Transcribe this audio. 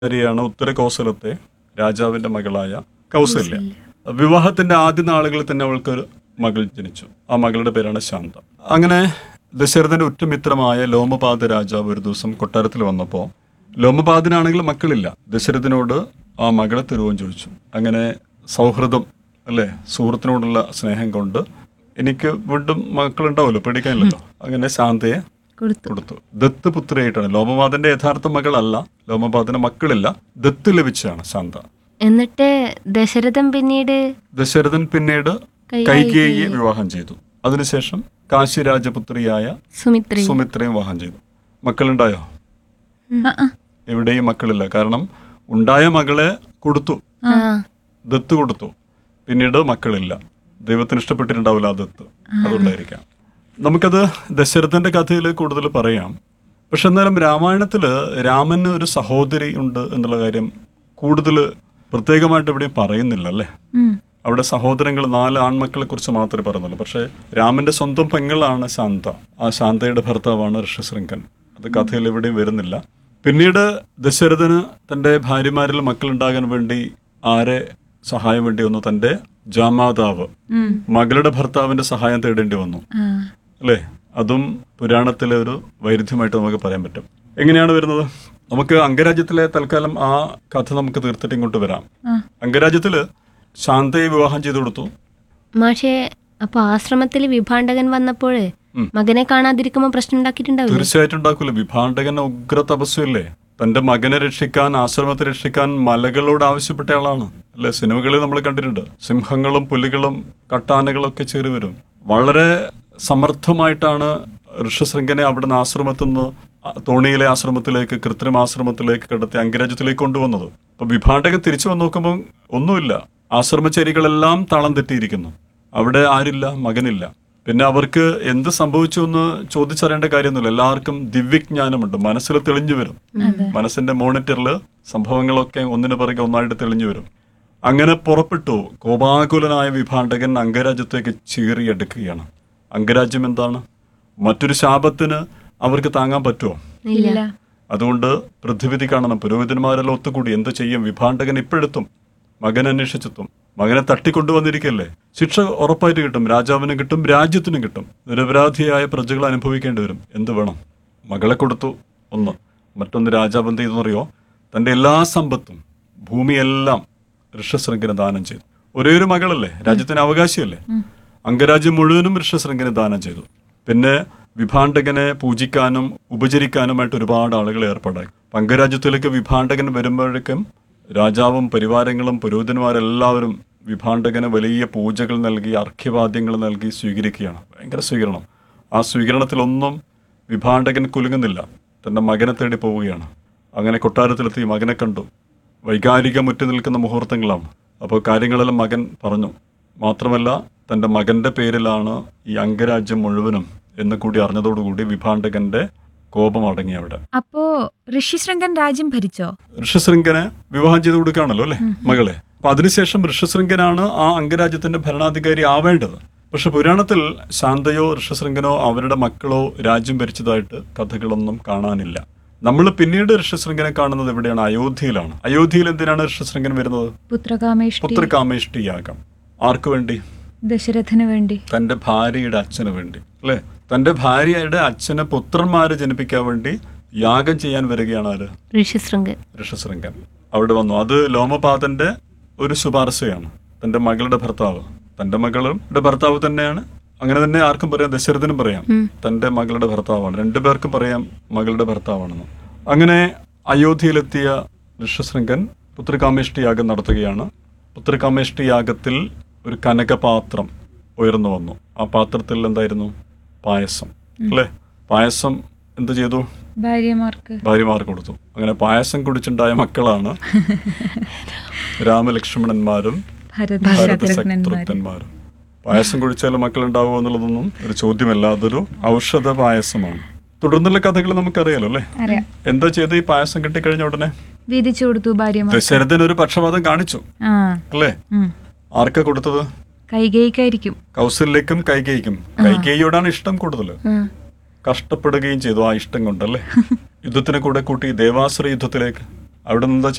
ാണ് ഉത്തര കൗസലത്തെ രാജാവിന്റെ മകളായ കൗസല്യ വിവാഹത്തിന്റെ ആദ്യ നാളുകളിൽ തന്നെ അവൾക്ക് ഒരു മകൾ ജനിച്ചു ആ മകളുടെ പേരാണ് ശാന്ത അങ്ങനെ ദശരഥന്റെ ഉറ്റമിത്രമായ ലോമപാത രാജാവ് ഒരു ദിവസം കൊട്ടാരത്തിൽ വന്നപ്പോൾ ലോമപാതനാണെങ്കിൽ മക്കളില്ല ദശരഥനോട് ആ മകളെ തരുവാൻ ചോദിച്ചു അങ്ങനെ സൗഹൃദം അല്ലേ സുഹൃത്തിനോടുള്ള സ്നേഹം കൊണ്ട് എനിക്ക് വീണ്ടും മക്കളുണ്ടാവുമല്ലോ പേടിക്കാനില്ലല്ലോ അങ്ങനെ ശാന്തയെ കൊടുത്തു കൊടുത്തു ദത്ത് പുത്രിയായിട്ടാണ് ലോമപാതന്റെ യഥാർത്ഥ മകളല്ല ലോമപാതന് മക്കളില്ല ദത്ത് ലഭിച്ചതാണ് ശാന്ത എന്നിട്ട് ദശരഥൻ പിന്നീട് ദശരഥൻ പിന്നീട് കൈകേയിയെ കൈകേയിയെ വിവാഹം ചെയ്തു അതിനുശേഷം കാശി രാജപുത്രിയായ സുമിത്രയും സുമിത്രയും വിവാഹം ചെയ്തു മക്കളുണ്ടായോ ആ, ആ. എവിടെയും മക്കളില്ല കാരണം ഉണ്ടായ മകളെ കൊടുത്തു ആ ദത്ത് കൊടുത്തു പിന്നീട് മക്കളില്ല ദൈവത്തിന് ഇഷ്ടപ്പെട്ടിട്ടുണ്ടാവില്ല ആ ദത്ത് അതുകൊണ്ടായിരിക്കാം നമുക്കത് ദശരഥന്റെ കഥയിൽ കൂടുതൽ പറയാം പക്ഷെ എന്നാലും രാമായണത്തില് രാമന് ഒരു സഹോദരി ഉണ്ട് എന്നുള്ള കാര്യം കൂടുതൽ പ്രത്യേകമായിട്ട് എവിടെയും പറയുന്നില്ല അല്ലേ ഉം. അവിടെ സഹോദരങ്ങൾ നാല് ആൺമക്കളെ കുറിച്ച് മാത്രമേ പറയുന്നുള്ളൂ പക്ഷേ രാമന്റെ സ്വന്തം പെങ്ങളാണ് ശാന്ത ആ ശാന്തയുടെ ഭർത്താവാണ് ഋഷ്യശൃംഖൻ അത് കഥയിൽ എവിടെയും വരുന്നില്ല പിന്നീട് ദശരഥന് തന്റെ ഭാര്യമാരിൽ മക്കളുണ്ടാകാൻ വേണ്ടി ആരെ സഹായം വേണ്ടി വന്നു തന്റെ ജാമാതാവ് ഉം. മകളുടെ ഭർത്താവിന്റെ സഹായം തേടേണ്ടി വന്നു ആ. അല്ലേ അതും പുരാണത്തിലെ ഒരു വൈരുദ്ധ്യമായിട്ട് നമുക്ക് പറയാൻ പറ്റും എങ്ങനെയാണ് വരുന്നത് നമുക്ക് അംഗരാജ്യത്തിലെ തൽക്കാലം ആ കഥ നമുക്ക് തീർത്തിട്ട് ഇങ്ങോട്ട് വരാം ആ. അംഗരാജ്യത്തില് ശാന്തയെ വിവാഹം ചെയ്തു കൊടുത്തു മാഷെ അപ്പൊ ആശ്രമത്തിൽ വിഭാണ്ടകൻ വന്നപ്പോൾ ഉം. മകനെ കാണാതിരിക്കുമ്പോ പ്രശ്നം ഉണ്ടാക്കിയിട്ടുണ്ടാവില്ലേ തീർച്ചയായിട്ടും ഉണ്ടാക്കൂല വിഭാണ്ടകൻ ഉഗ്ര തപസ്വല്ലേ തന്റെ മകനെ രക്ഷിക്കാൻ ആശ്രമത്തെ രക്ഷിക്കാൻ മലകളോട് ആവശ്യപ്പെട്ട ആളാണ് അല്ലെ സിനിമകളിൽ നമ്മൾ കണ്ടിട്ടുണ്ട് സിംഹങ്ങളും പുലികളും കട്ടാനകളും ഒക്കെ ചേറി വരും വളരെ സമർത്ഥമായിട്ടാണ് ഋഷ്യശൃംഖനെ അവിടുന്ന് ആശ്രമത്തിൽ നിന്ന് തോണിയിലെ ആശ്രമത്തിലേക്ക് കൃത്രിമ ആശ്രമത്തിലേക്ക് കിടത്തി അംഗരാജ്യത്തിലേക്ക് കൊണ്ടുവന്നത് അപ്പൊ വിഭാണ്ടകൻ തിരിച്ചു വന്ന് നോക്കുമ്പോൾ ഒന്നുമില്ല ആശ്രമചേരികളെല്ലാം താളം തെറ്റിയിരിക്കുന്നു അവിടെ ആരില്ല മകനില്ല പിന്നെ അവർക്ക് എന്ത് സംഭവിച്ചു എന്ന് ചോദിച്ചറിയേണ്ട കാര്യമൊന്നുമില്ല എല്ലാവർക്കും ദിവ്യജ്ഞാനമുണ്ട് മനസ്സിൽ തെളിഞ്ഞു വരും മനസ്സിന്റെ മോണിറ്ററിൽ സംഭവങ്ങളൊക്കെ ഒന്നിനു പിറകെ ഒന്നായിട്ട് തെളിഞ്ഞു വരും അങ്ങനെ പുറപ്പെട്ടു കോപാകുലനായ വിഭാണ്ടകൻ അംഗരാജ്യത്തേക്ക് ചീറിയെടുക്കുകയാണ് അംഗരാജ്യം എന്താണ് മറ്റൊരു ശാപത്തിന് അവർക്ക് താങ്ങാൻ പറ്റുമോ ഇല്ല അതുകൊണ്ട് പൃഥ്വിധി കാണണം പുരോഹിതന്മാരെല്ലാം ഒത്തുകൂടി എന്ത് ചെയ്യും വിഭാണ്ടകൻ ഇപ്പോഴെത്തും മകൻ അന്വേഷിച്ചെത്തും മകനെ തട്ടിക്കൊണ്ടുവന്നിരിക്കല്ലേ ശിക്ഷ ഉറപ്പായിട്ട് കിട്ടും രാജാവിനും കിട്ടും രാജ്യത്തിനും കിട്ടും നിരപരാധിയായ പ്രജകൾ അനുഭവിക്കേണ്ടി വരും എന്ത് വേണം മകളെ കൊടുത്തു ഒന്ന് മറ്റൊന്ന് രാജാവ് എന്ത് ചെയ്തെന്നറിയോ തന്റെ എല്ലാ സമ്പത്തും ഭൂമിയെല്ലാം ഋഷ്യശൃംഖന് ദാനം ചെയ്തു ഒരേ ഒരു മകളല്ലേ രാജ്യത്തിന് അവകാശിയല്ലേ അംഗരാജ്യം മുഴുവനും ഋഷ്യശൃംഖന് ദാനം ചെയ്തു പിന്നെ വിഭാണ്ടകനെ പൂജിക്കാനും ഉപചരിക്കാനുമായിട്ട് ഒരുപാട് ആളുകൾ ഏർപ്പാടായി അംഗരാജ്യത്തിലേക്ക് വിഭാണ്ടകൻ വരുമ്പോഴേക്കും രാജാവും പരിവാരങ്ങളും പുരോഹിതന്മാരെല്ലാവരും വിഭാണ്ടകന് വലിയ പൂജകൾ നൽകി അർഘ്യവാദ്യങ്ങൾ നൽകി സ്വീകരിക്കുകയാണ് ഭയങ്കര സ്വീകരണം ആ സ്വീകരണത്തിലൊന്നും വിഭാണ്ടകൻ കുലുങ്ങുന്നില്ല തന്റെ മകനെ തേടി പോവുകയാണ് അങ്ങനെ കൊട്ടാരത്തിലെത്തി മകനെ കണ്ടു വൈകാരിക മുറ്റി നിൽക്കുന്ന മുഹൂർത്തങ്ങളാണ് അപ്പോൾ കാര്യങ്ങളെല്ലാം മകൻ പറഞ്ഞു മാത്രമല്ല തന്റെ മകന്റെ പേരിലാണ് ഈ അംഗരാജ്യം മുഴുവനും എന്ന് കൂടി അറിഞ്ഞതോടുകൂടി വിഭാണ്ടകന്റെ കോപം അടങ്ങി അവിടെ അപ്പോ ഋഷ്യശൃംഗൻ രാജ്യം ഭരിച്ചോ ഋഷ്യശൃംഖനെ വിവാഹം ചെയ്ത് കൊടുക്കുകയാണല്ലോ അല്ലെ മകളെ അപ്പൊ അതിനുശേഷം ഋഷ്യശൃംഖനാണ് ആ അംഗരാജ്യത്തിന്റെ ഭരണാധികാരി ആവേണ്ടത് പക്ഷെ പുരാണത്തിൽ ശാന്തയോ ഋഷ്യശൃംഖനോ അവരുടെ മക്കളോ രാജ്യം ഭരിച്ചതായിട്ട് കഥകളൊന്നും കാണാനില്ല നമ്മൾ പിന്നീട് ഋഷ്യശൃംഖനെ കാണുന്നത് എവിടെയാണ് അയോധ്യയിലാണ് അയോധ്യയിൽ എന്തിനാണ് ഋഷ്യശൃംഖൻ വരുന്നത് പുത്രകാമേഷ്ടി പുത്രകാമേഷ്ടി യാഗം ആർക്കു വേണ്ടി ദശരഥന് വേണ്ടി തന്റെ ഭാര്യയുടെ അച്ഛന് വേണ്ടി അല്ലെ തന്റെ ഭാര്യയുടെ അച്ഛന് പുത്രന്മാരെ ജനിപ്പിക്കാൻ വേണ്ടി യാഗം ചെയ്യാൻ വരികയാണ് ആര് ഋഷിശൃംഗൻ ഋഷശൃംഗൻ അവിടെ വന്നു അത് ലോമപാതന്റെ ഒരു ശുപാർശയാണ് തന്റെ മകളുടെ ഭർത്താവ് തന്റെ മകളുടെ ഭർത്താവ് തന്നെയാണ് അങ്ങനെ തന്നെ ആർക്കും പറയാം ദശരഥനും പറയാം തന്റെ മകളുടെ ഭർത്താവാണ് രണ്ടുപേർക്കും പറയാം മകളുടെ ഭർത്താവാണെന്ന് അങ്ങനെ അയോധ്യയിലെത്തിയ ഋഷശൃംഗൻ പുത്രകാമേഷ്ടി യാഗം നടത്തുകയാണ് പുത്രകാമേഷ്ടി യാഗത്തിൽ ഒരു കനകപാത്രം ഉയർന്നു വന്നു ആ പാത്രത്തിൽ എന്തായിരുന്നു പായസം അല്ലേ പായസം എന്ത് ചെയ്തു ഭാര്യമാർക്ക് ഭാര്യമാർക്ക് കൊടുത്തു അങ്ങനെ പായസം കുടിച്ചുണ്ടായ മക്കളാണ് രാമലക്ഷ്മണന്മാരും ഭരത ഭാരത ശത്രുഘ്നന്മാർ ശത്രുഘ്നന്മാരും പായസം കുടിച്ചാൽ മക്കൾ ഉണ്ടാവുമോ എന്നുള്ളതൊന്നും ഒരു ചോദ്യമല്ല അതൊരു ഔഷധ പായസമാണ് തുടർന്നുള്ള കഥകൾ നമുക്കറിയാലോ അല്ലേ അറിയാം എന്താ ചെയ്ത് ഈ പായസം കിട്ടിക്കഴിഞ്ഞ ഉടനെ വീതിച്ചു കൊടുത്തു ഭാര്യമാർ ദശരഥൻ ഒരു പക്ഷപാതം കാണിച്ചു ആ അല്ലേ ഉം. ആർക്കാ കൊടുത്തത് കൈകേയിക്കായിരിക്കും കൗസല്യക്കും കൈകേയിക്കും കൈകേയിയോടാണ് ഇഷ്ടം കൂടുതൽ ആ കഷ്ടപ്പെടുകയും ചെയ്തു ആ ഇഷ്ടം കൊണ്ടല്ലേ യുദ്ധത്തിനെ കൂടെ കൂട്ടി ദേവാസുര യുദ്ധത്തിലേക്ക് അവിടെ നിന്ന് എന്താ